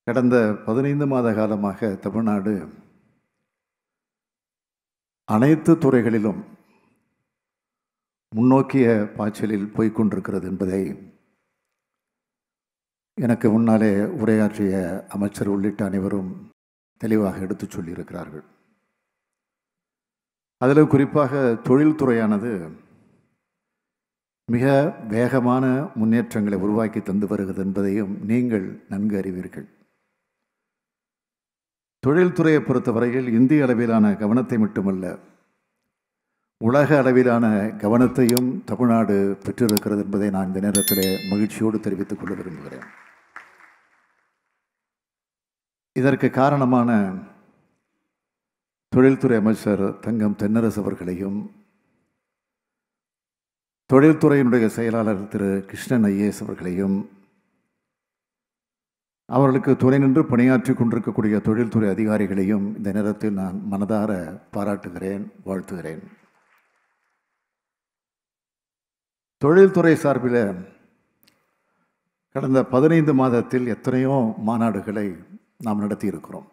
கடந்த பதினைந்து மாத காலமாக தமிழ்நாடு அனைத்து துறைகளிலும் முன்னோக்கிய பாய்ச்சலில் போய்க்கொண்டிருக்கிறது என்பதை எனக்கு முன்னாலே உரையாற்றிய அமைச்சர் உள்ளிட்ட அனைவரும் தெளிவாக எடுத்துச் சொல்லியிருக்கிறார்கள் அதில் குறிப்பாக தொழில்துறையானது மிக வேகமான முன்னேற்றங்களை உருவாக்கி தந்து வருகிறது என்பதையும் நீங்கள் நன்கு அறிவீர்கள் தொழில்துறையை பொறுத்தவரையில் இந்திய அளவிலான கவனத்தை மட்டுமல்ல உலக அளவிலான கவனத்தையும் தமிழ்நாடு பெற்றிருக்கிறது என்பதை நான் இந்த நேரத்தில் மகிழ்ச்சியோடு தெரிவித்துக் கொள்ள விரும்புகிறேன் இதற்கு காரணமான தொழில்துறை அமைச்சர் தங்கம் தென்னரசு அவர்களையும் தொழில்துறையினுடைய செயலாளர் திரு கிருஷ்ணன் ஐஏஎஸ் அவர்களையும் அவர்களுக்கு துணை நின்று பணியாற்றி கொண்டிருக்கக்கூடிய தொழில்துறை அதிகாரிகளையும் இந்த நேரத்தில் நான் மனதார பாராட்டுகிறேன் வாழ்த்துகிறேன் தொழில்துறை சார்பில் கடந்த பதினைந்து மாதத்தில் எத்தனையோ மாநாடுகளை நாம் நடத்தியிருக்கிறோம்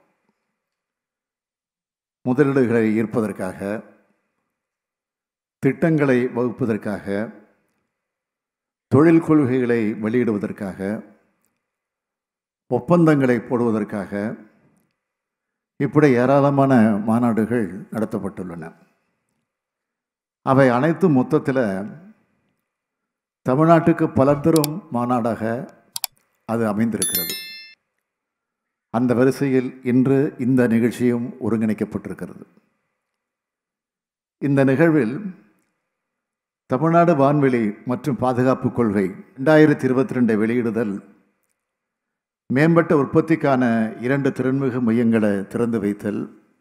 முதலீடுகளை ஈர்ப்பதற்காக திட்டங்களை வகுப்பதற்காக தொழில் கொள்கைகளை வெளியிடுவதற்காக ஒப்பந்தங்களை போடுவதற்காக இப்படி ஏராளமான மாநாடுகள் நடத்தப்பட்டுள்ளன அவை அனைத்தும் மொத்தத்தில் தமிழ்நாட்டுக்கு பலர் தரும் மாநாடாக அது அமைந்திருக்கிறது அந்த வரிசையில் இன்று இந்த நிகழ்ச்சியும் ஒருங்கிணைக்கப்பட்டிருக்கிறது இந்த நிகழ்வில் தமிழ்நாடு வான்வெளி மற்றும் பாதுகாப்பு கொள்கை ரெண்டாயிரத்தி இருபத்தி ரெண்டை வெளியிடுதல் மேம்பட்ட உற்பத்திக்கான இரண்டு திறன்மிகு மையங்களை திறந்து வைத்தல்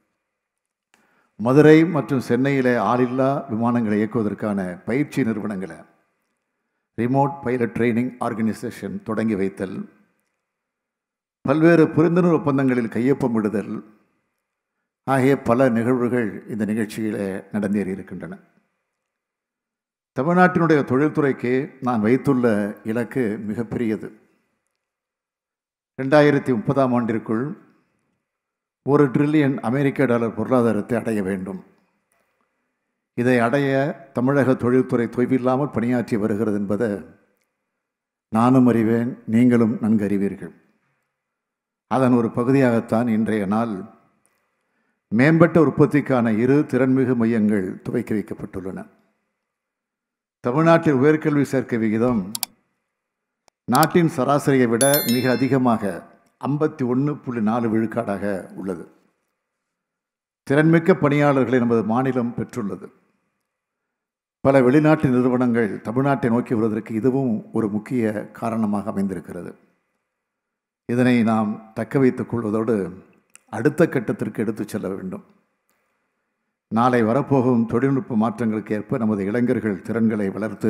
மதுரை மற்றும் சென்னையில் ஆளில்லா விமானங்களை இயக்குவதற்கான பயிற்சி நிறுவனங்களை ரிமோட் பைலட் ட்ரைனிங் ஆர்கனைசேஷன் தொடங்கி வைத்தல் பல்வேறு புரிந்துணர்வு ஒப்பந்தங்களில் கையொப்பமிடுதல் ஆகிய பல நிகழ்வுகள் இந்த நிகழ்ச்சியில் நடந்தேறி இருக்கின்றன தமிழ்நாட்டினுடைய தொழில்துறைக்கு நான் வைத்துள்ள இலக்கு மிகப்பெரியது ரெண்டாயிரத்தி முப்பதாம் ஆண்டிற்குள் ஒரு ட்ரில்லியன் அமெரிக்க டாலர் பொருளாதாரத்தை அடைய வேண்டும் இதை அடைய தமிழக தொழில்துறை தொய்வில்லாமல் பணியாற்றி வருகிறது என்பதை நானும் அறிவேன் நீங்களும் நன்கு அறிவீர்கள் அதன் ஒரு பகுதியாகத்தான் இன்றைய நாள் மேம்பட்ட உற்பத்திக்கான இரு திறன்மிகு மையங்கள் துவக்கி வைக்கப்பட்டுள்ளன தமிழ்நாட்டில் உயர்கல்வி சேர்க்கை விகிதம் நாட்டின் சராசரியை விட மிக அதிகமாக ஐம்பத்தி ஒன்று புள்ளி நாலு விழுக்காடாக உள்ளது திறன்மிக்க பணியாளர்களை நமது மாநிலம் பெற்றுள்ளது பல வெளிநாட்டு நிறுவனங்கள் தமிழ்நாட்டை நோக்கி வருவதற்கு இதுவும் ஒரு முக்கிய காரணமாக அமைந்திருக்கிறது இதனை நாம் தக்க வைத்துக் கொள்வதோடு அடுத்த கட்டத்திற்கு எடுத்துச் செல்ல வேண்டும் நாளை வரப்போகும் தொழில்நுட்ப மாற்றங்களுக்கு ஏற்ப நமது இளைஞர்கள் திறன்களை வளர்த்து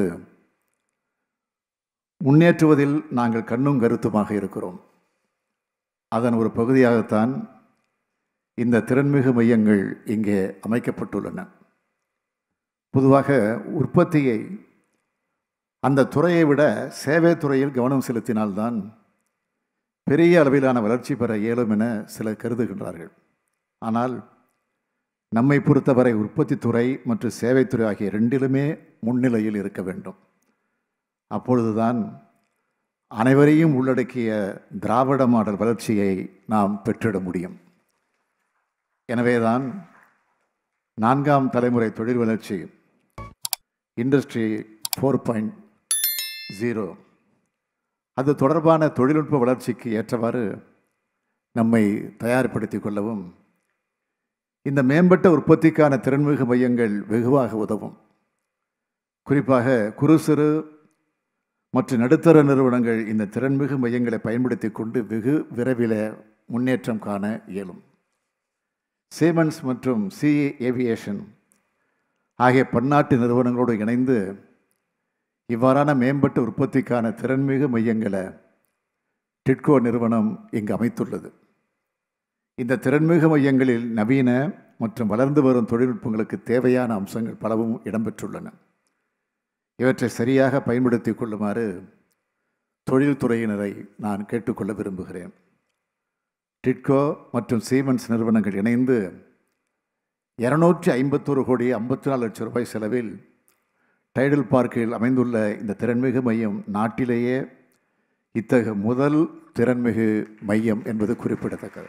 முன்னேற்றுவதில் நாங்கள் கண்ணும் கருத்துமாக இருக்கிறோம் அதன் ஒரு பகுதியாகத்தான் இந்த திறன்மிகு மையங்கள் இங்கே அமைக்கப்பட்டுள்ளன பொதுவாக உற்பத்தியை அந்த துறையை விட சேவை துறையில் கவனம் செலுத்தினால்தான் பெரிய அளவிலான வளர்ச்சி பெற இயலும் என சிலர் கருதுகின்றார்கள் ஆனால் நம்மை பொறுத்தவரை உற்பத்தி துறை மற்றும் சேவைத்துறை ஆகிய ரெண்டிலுமே முன்னிலையில் இருக்க வேண்டும் அப்பொழுதுதான் அனைவரையும் உள்ளடக்கிய திராவிட மாடல் வளர்ச்சியை நாம் பெற்றிட முடியும் எனவேதான் நான்காம் தலைமுறை தொழில் வளர்ச்சி இண்டஸ்ட்ரி ஃபோர் பாயிண்ட் ஜீரோ அது தொடர்பான தொழில்நுட்ப வளர்ச்சிக்கு ஏற்றவாறு நம்மை தயார்படுத்தி கொள்ளவும் இந்த மேம்பட்ட உற்பத்திக்கான திறன்மிகு மையங்கள் வெகுவாக உதவும் குறிப்பாக குறு சிறு மற்றும் நடுத்தர நிறுவனங்கள் இந்த திறன்மிகு மையங்களை பயன்படுத்தி கொண்டு வெகு விரைவில் முன்னேற்றம் காண இயலும் சீமன்ஸ் மற்றும் சிஏ ஏவியேஷன் ஆகிய பன்னாட்டு நிறுவனங்களோடு இணைந்து இவ்வாறான மேம்பட்ட உற்பத்திக்கான திறன்மிகு மையங்களை டிட்கோ நிறுவனம் இங்கு அமைத்துள்ளது இந்த திறன்மிகு மையங்களில் நவீன மற்றும் வளர்ந்து வரும் தொழில்நுட்பங்களுக்கு தேவையான அம்சங்கள் பலவும் இடம்பெற்றுள்ளன இவற்றை சரியாக பயன்படுத்தி கொள்ளுமாறு தொழில்துறையினரை நான் கேட்டுக்கொள்ள விரும்புகிறேன் டிட்கோ மற்றும் சீமென்ஸ் நிறுவனங்கள் இணைந்து இரநூற்றி ஐம்பத்தோரு கோடி ஐம்பத்தி நாலு லட்சம் ரூபாய் செலவில் டைடல் பார்க்கில் அமைந்துள்ள இந்த திறன்மிகு மையம் நாட்டிலேயே இத்தகைய முதல் திறன்மிகு மையம் என்பது குறிப்பிடத்தக்கது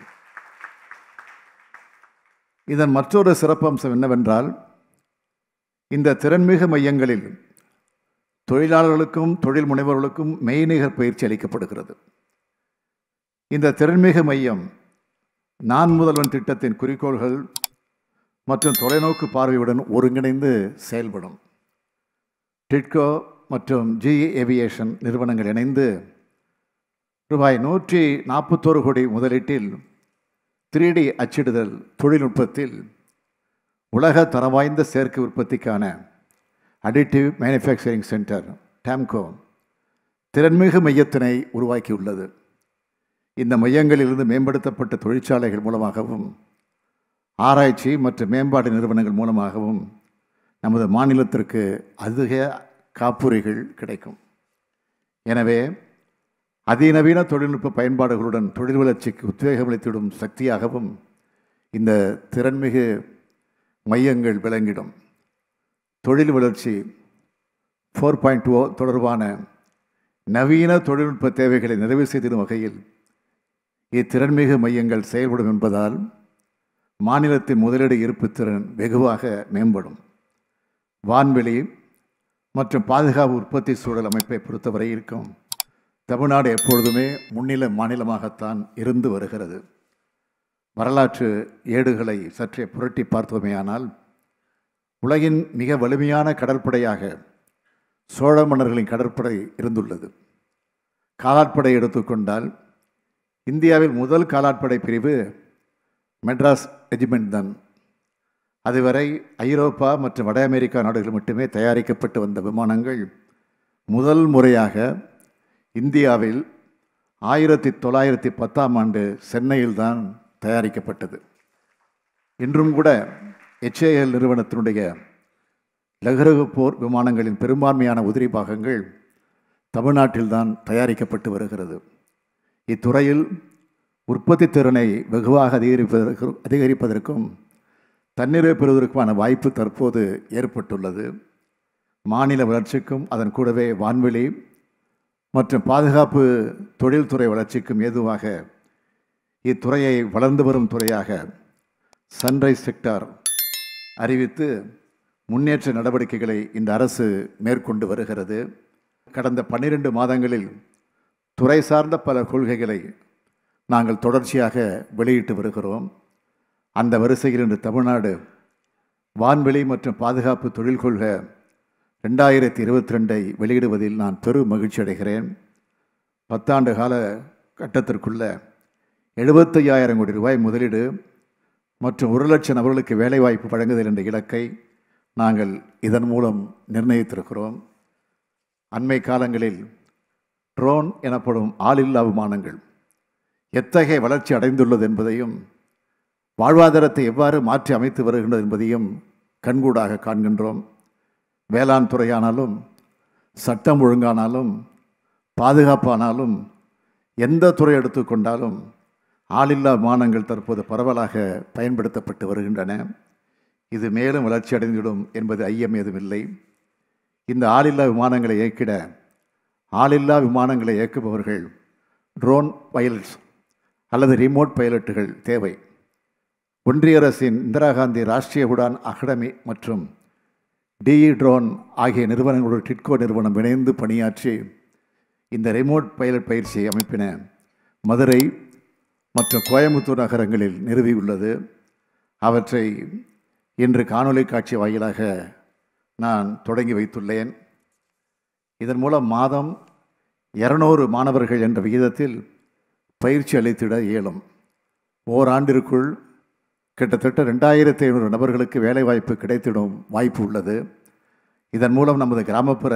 இதன் மற்றொரு சிறப்பம்சம் என்னவென்றால் இந்த திறன்மிகு மையங்களில் தொழிலாளர்களுக்கும் தொழில் முனைவர்களுக்கும் மெய்நிகர் பயிற்சி அளிக்கப்படுகிறது இந்த திறன்மிகு மையம் நான் முதல்வன் திட்டத்தின் குறிக்கோள்கள் மற்றும் தொலைநோக்கு பார்வையுடன் ஒருங்கிணைந்து செயல்படும் டிட்கோ மற்றும் ஜி ஏவியேஷன் நிறுவனங்கள் இணைந்து ரூபாய் நூற்றி நாற்பத்தோரு கோடி முதலீட்டில் த்ரீ டி அச்சிடுதல் தொழில்நுட்பத்தில் உலக தரம் வாய்ந்த சேர்க்கை உற்பத்திக்கான அடிட்டிவ் மேனுஃபேக்சரிங் சென்டர் டேம்கோ திறன்மிகு மையத்தினை உருவாக்கியுள்ளது இந்த மையங்களிலிருந்து மேம்படுத்தப்பட்ட தொழிற்சாலைகள் மூலமாகவும் ஆராய்ச்சி மற்றும் மேம்பாடு நிறுவனங்கள் மூலமாகவும் நமது மாநிலத்திற்கு அதிக காப்புரிகள் கிடைக்கும் எனவே அதிநவீன தொழில்நுட்ப பயன்பாடுகளுடன் தொழில் வளர்ச்சிக்கு உத்வேகமளித்திடும் சக்தியாகவும் இந்த திறன்மிகு மையங்கள் விளங்கிடும் தொழில் வளர்ச்சி ஃபோர் பாயிண்ட் ஓ தொடர்பான நவீன தொழில்நுட்ப தேவைகளை நிறைவு செய்திடும் வகையில் இத்திறன்மிகு மையங்கள் செயல்படும் என்பதால் மாநிலத்தின் முதலீடு இருப்பு திறன் வெகுவாக மேம்படும் வான்வெளி மற்றும் பாதுகாப்பு உற்பத்தி சூழல் அமைப்பை பொறுத்தவரை இருக்கும் தமிழ்நாடு எப்பொழுதுமே முன்னிலை மாநிலமாகத்தான் இருந்து வருகிறது வரலாற்று ஏடுகளை சற்றே புரட்டி பார்த்தோமேயானால் உலகின் மிக வலிமையான கடற்படையாக சோழ மன்னர்களின் கடற்படை இருந்துள்ளது காலாட்படை எடுத்துக்கொண்டால் இந்தியாவில் முதல் காலாட்படை பிரிவு மெட்ராஸ் ரெஜிமெண்ட் தான் அதுவரை ஐரோப்பா மற்றும் வட அமெரிக்கா நாடுகள் மட்டுமே தயாரிக்கப்பட்டு வந்த விமானங்கள் முதல் முறையாக இந்தியாவில் ஆயிரத்தி தொள்ளாயிரத்தி பத்தாம் ஆண்டு சென்னையில்தான் தயாரிக்கப்பட்டது இன்றும் கூட எச்ஏஎல் நிறுவனத்தினுடைய லகுரகு போர் விமானங்களின் பெரும்பான்மையான உதிரி பாகங்கள் தமிழ்நாட்டில்தான் தயாரிக்கப்பட்டு வருகிறது இத்துறையில் உற்பத்தி திறனை வெகுவாக அதிகரிப்பதற்கு அதிகரிப்பதற்கும் தன்னிறைவு பெறுவதற்குமான வாய்ப்பு தற்போது ஏற்பட்டுள்ளது மாநில வளர்ச்சிக்கும் அதன் கூடவே வான்வெளி மற்றும் பாதுகாப்பு தொழில்துறை வளர்ச்சிக்கும் ஏதுவாக இத்துறையை வளர்ந்து வரும் துறையாக சன்ரைஸ் செக்டார் அறிவித்து முன்னேற்ற நடவடிக்கைகளை இந்த அரசு மேற்கொண்டு வருகிறது கடந்த பன்னிரண்டு மாதங்களில் துறை சார்ந்த பல கொள்கைகளை நாங்கள் தொடர்ச்சியாக வெளியிட்டு வருகிறோம் அந்த வரிசையில் இன்று தமிழ்நாடு வான்வெளி மற்றும் பாதுகாப்பு தொழில் கொள்கை ரெண்டாயிரத்தி இருபத்தி ரெண்டை வெளியிடுவதில் நான் பெரும் மகிழ்ச்சி அடைகிறேன் பத்தாண்டு கால கட்டத்திற்குள்ள எழுபத்தையாயிரம் கோடி ரூபாய் முதலீடு மற்றும் ஒரு லட்சம் நபர்களுக்கு வேலைவாய்ப்பு வழங்குதல் என்ற இலக்கை நாங்கள் இதன் மூலம் நிர்ணயித்திருக்கிறோம் அண்மை காலங்களில் ட்ரோன் எனப்படும் ஆளில்லா விமானங்கள் எத்தகைய வளர்ச்சி அடைந்துள்ளது என்பதையும் வாழ்வாதாரத்தை எவ்வாறு மாற்றி அமைத்து வருகின்றது என்பதையும் கண்கூடாக காண்கின்றோம் வேளாண் துறையானாலும் சட்டம் ஒழுங்கானாலும் பாதுகாப்பானாலும் எந்த துறை எடுத்துக்கொண்டாலும் ஆளில்லா விமானங்கள் தற்போது பரவலாக பயன்படுத்தப்பட்டு வருகின்றன இது மேலும் வளர்ச்சி அடைந்துவிடும் என்பது ஐயம் ஏதுமில்லை இந்த ஆளில்லா விமானங்களை இயக்கிட ஆளில்லா விமானங்களை இயக்குபவர்கள் ட்ரோன் பைலட்ஸ் அல்லது ரிமோட் பைலட்டுகள் தேவை ஒன்றிய அரசின் இந்திரா காந்தி ராஷ்டிரிய உடான் அகாடமி மற்றும் டிஇ ட்ரோன் ஆகிய நிறுவனங்களோடு டிட்கோ நிறுவனம் இணைந்து பணியாற்றி இந்த ரிமோட் பைலட் பயிற்சி அமைப்பின மதுரை மற்றும் கோயம்புத்தூர் நகரங்களில் நிறுவியுள்ளது அவற்றை இன்று காணொளி காட்சி வாயிலாக நான் தொடங்கி வைத்துள்ளேன் இதன் மூலம் மாதம் இரநூறு மாணவர்கள் என்ற விகிதத்தில் பயிற்சி அளித்திட இயலும் ஓராண்டிற்குள் கிட்டத்தட்ட ரெண்டாயிரத்தி ஐநூறு நபர்களுக்கு வேலைவாய்ப்பு கிடைத்திடும் வாய்ப்பு உள்ளது இதன் மூலம் நமது கிராமப்புற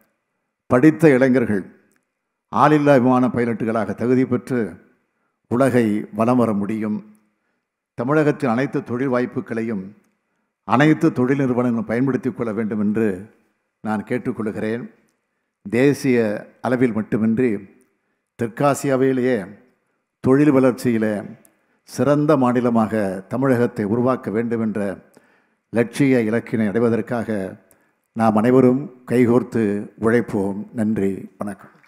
படித்த இளைஞர்கள் ஆளில்லா விமான பைலட்டுகளாக தகுதி பெற்று உலகை வலம் வர முடியும் தமிழகத்தின் அனைத்து தொழில் வாய்ப்புகளையும் அனைத்து தொழில் நிறுவனங்களும் பயன்படுத்திக் கொள்ள வேண்டும் என்று நான் கேட்டுக்கொள்கிறேன் தேசிய அளவில் மட்டுமின்றி தெற்காசியாவிலேயே தொழில் வளர்ச்சியில் சிறந்த மாநிலமாக தமிழகத்தை உருவாக்க வேண்டும் என்ற லட்சிய இலக்கினை அடைவதற்காக நாம் அனைவரும் கைகோர்த்து உழைப்போம் நன்றி வணக்கம்